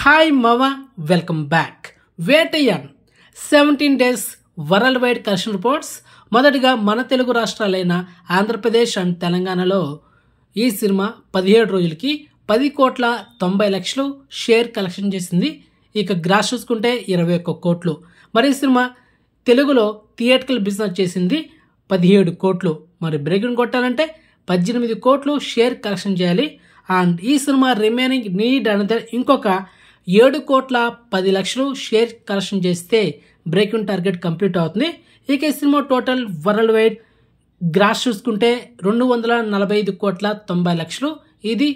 hi మవ welcome back Vettaiyan seventeen days world wide collection reports మొదటిగా మన తెలుగు రాష్ట్రాలైన ఆంధ్రప్రదేశ్ అండ్ తెలంగాణలో ఈ సినిమా పదిహేడు రోజులకి పది కోట్ల తొంభై లక్షలు షేర్ కలెక్షన్ చేసింది ఇక గ్రాస్ చూసుకుంటే ఇరవై ఒక్క కోట్లు మరి ఈ సినిమా తెలుగులో థియేటర్కల్ బిజినెస్ చేసింది పదిహేడు కోట్లు మరి బ్రేకింగ్ కొట్టాలంటే పద్దెనిమిది కోట్లు షేర్ కలెక్షన్ చేయాలి అండ్ ఈ సినిమా రిమైనింగ్ నీడ్ అనదర్ ఇంకొక ఏడు కోట్ల పది లక్షలు షేర్ కలెక్షన్ చేస్తే బ్రేకింగ్ టార్గెట్ కంప్లీట్ అవుతుంది ఇక ఈ cinema total world wide gross చూసుకుంటే రెండు వందల నలభై ఐదు కోట్ల తొంభై లక్షలు ఇది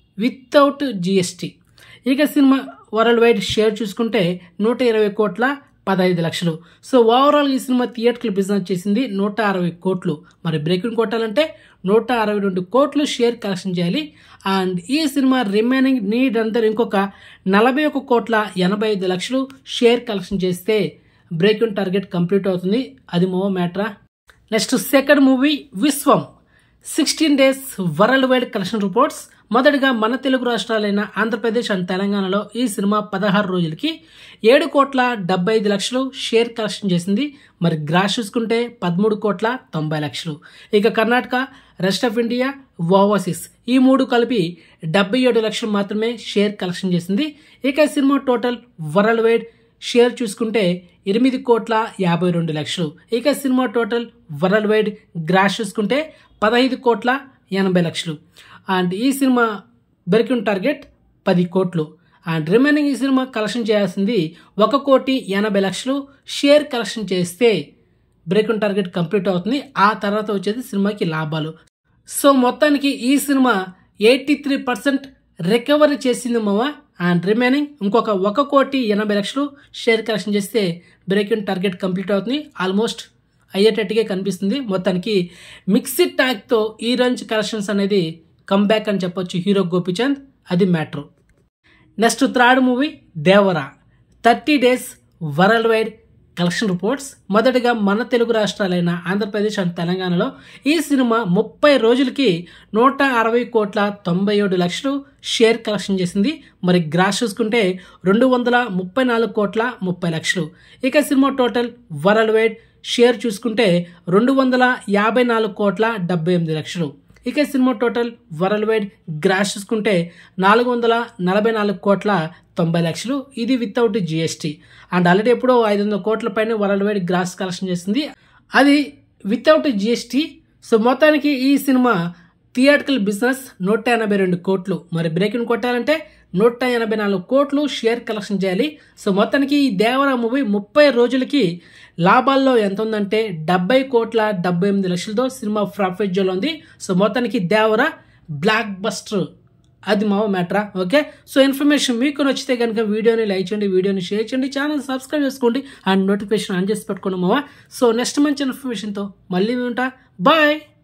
వితౌట్ జిఎస్టీ ఇక సినిమా వరల్డ్ వైడ్ షేర్ చూసుకుంటే నూట ఇరవై కోట్ల పదహైదు లక్షలు సో ఓవరాల్ ఈ సినిమా థియేటర్లు బిజినెస్ చేసింది నూట అరవై కోట్లు మరి బ్రేకింగ్ కొట్టాలంటే నూట అరవై రెండు కోట్లు షేర్ కలెక్షన్ చేయాలి అండ్ ఈ సినిమా రిమైనింగ్ నీడ్ అంతా ఇంకొక నలభై ఒక కోట్ల ఎనభై ఐదు లక్షలు షేర్ కలెక్షన్ చేస్తే బ్రేకింగ్ టార్గెట్ కంప్లీట్ అవుతుంది అది మో మ్యాటరా next second movie Viswam sixteen days world wide collection reports మొదటగా మన తెలుగు రాష్ట్రాలైన ఆంధ్రప్రదేశ్ అండ్ తెలంగాణలో ఈ సినిమా పదహారు రోజులకి ఏడు కోట్ల డెబ్బై ఐదు లక్షలు షేర్ కలెక్షన్ చేసింది మరి గ్రాస్ చూసుకుంటే పదమూడు కోట్ల తొంభై లక్షలు ఇక Karnataka rest of India overseas ఈ మూడు కలిపి డెబ్బై ఏడు లక్షలు మాత్రమే షేర్ కలెక్షన్ చేసింది ఇక ఈ cinema total world wide share చూసుకుంటే ఎనిమిది కోట్ల యాభై రెండు లక్షలు ఇక cinema total world wide gross చూసుకుంటే పదహైదు కోట్ల ఎనభై లక్షలు అండ్ ఈ సినిమా బెరికిన్ టార్గెట్ పది కోట్లు అండ్ రిమైనింగ్ ఈ సినిమా కలెక్షన్ చేయాల్సింది ఒక కోటి ఎనభై లక్షలు షేర్ కలెక్షన్ చేస్తే బ్రేకింగ్ టార్గెట్ కంప్లీట్ అవుతుంది ఆ తర్వాత వచ్చేది సినిమాకి లాభాలు సో మొత్తానికి ఈ cinema eighty three percent recovery చేసింది మావా అండ్ రిమైనింగ్ ఇంకొక ఒక కోటి ఎనభై లక్షలు షేర్ కలెక్షన్ చేస్తే బ్రేకింగ్ టార్గెట్ కంప్లీట్ అవుతుంది ఆల్మోస్ట్ అయ్యేటట్టుగా కనిపిస్తుంది మొత్తానికి మిక్సిడ్ ట్యాగ్తో ఈ రేంజ్ కలెక్షన్స్ అనేది కంబ్యాక్ అని చెప్పొచ్చు హీరో గోపిచంద్ అది matter next third movie Devara thirty days world wide collection reports మొదటగా మన తెలుగు రాష్ట్రాలైన ఆంధ్రప్రదేశ్ అండ్ తెలంగాణలో ఈ సినిమా ముప్పై రోజులకి నూట అరవై కోట్ల తొంభై ఏడు లక్షలు షేర్ కలెక్షన్ చేసింది మరి గ్రాస్ చూసుకుంటే రెండు వందల ముప్పై నాలుగు కోట్ల ముప్పై లక్షలు ఇక cinema total world wide share చూసుకుంటే రెండు వందల యాభై నాలుగు కోట్ల డెబ్బై ఎనిమిది లక్షలు ఇక cinema total world wide gross చూసుకుంటే నాలుగు వందల నలభై నాలుగు కోట్ల తొంభై లక్షలు ఇది వితౌట్ జిఎస్టీ అండ్ ఆల్రెడీ ఎప్పుడో ఐదు వందల కోట్ల పైన వరల్డ్ వైడ్ గ్రాస్ కలెక్షన్ చేసింది అది వితౌట్ జిఎస్టీ సో మొత్తానికి ఈ సినిమా థియేటర్కల్ బిజినెస్ నూట ఎనభై రెండు కోట్లు మరి బ్రేకింగ్ కొట్టాలంటే నూట ఎనభై నాలుగు కోట్లు షేర్ కలెక్షన్ చేయాలి సో మొత్తానికి ఈ దేవరా మూవీ ముప్పై రోజులకి లాభాల్లో ఎంత ఉందంటే డెబ్బై కోట్ల డెబ్బై ఎనిమిది లక్షలతో సినిమా ప్రాఫిట్ జోలో ఉంది సో మొత్తానికి దేవరా బ్లాక్ బస్టర్ అది మా మ్యాటరా ఓకే సో ఇన్ఫర్మేషన్ మీకు నచ్చితే కనుక వీడియోని లైక్ చేయండి వీడియోని షేర్ చేయండి ఛానల్ సబ్స్క్రైబ్ చేసుకోండి అండ్ నోటిఫికేషన్ ఆన్ చేసి పెట్టుకోండి మావా సో నెక్స్ట్ మంచి ఇన్ఫర్మేషన్తో మళ్ళీ ఉంటా బాయ్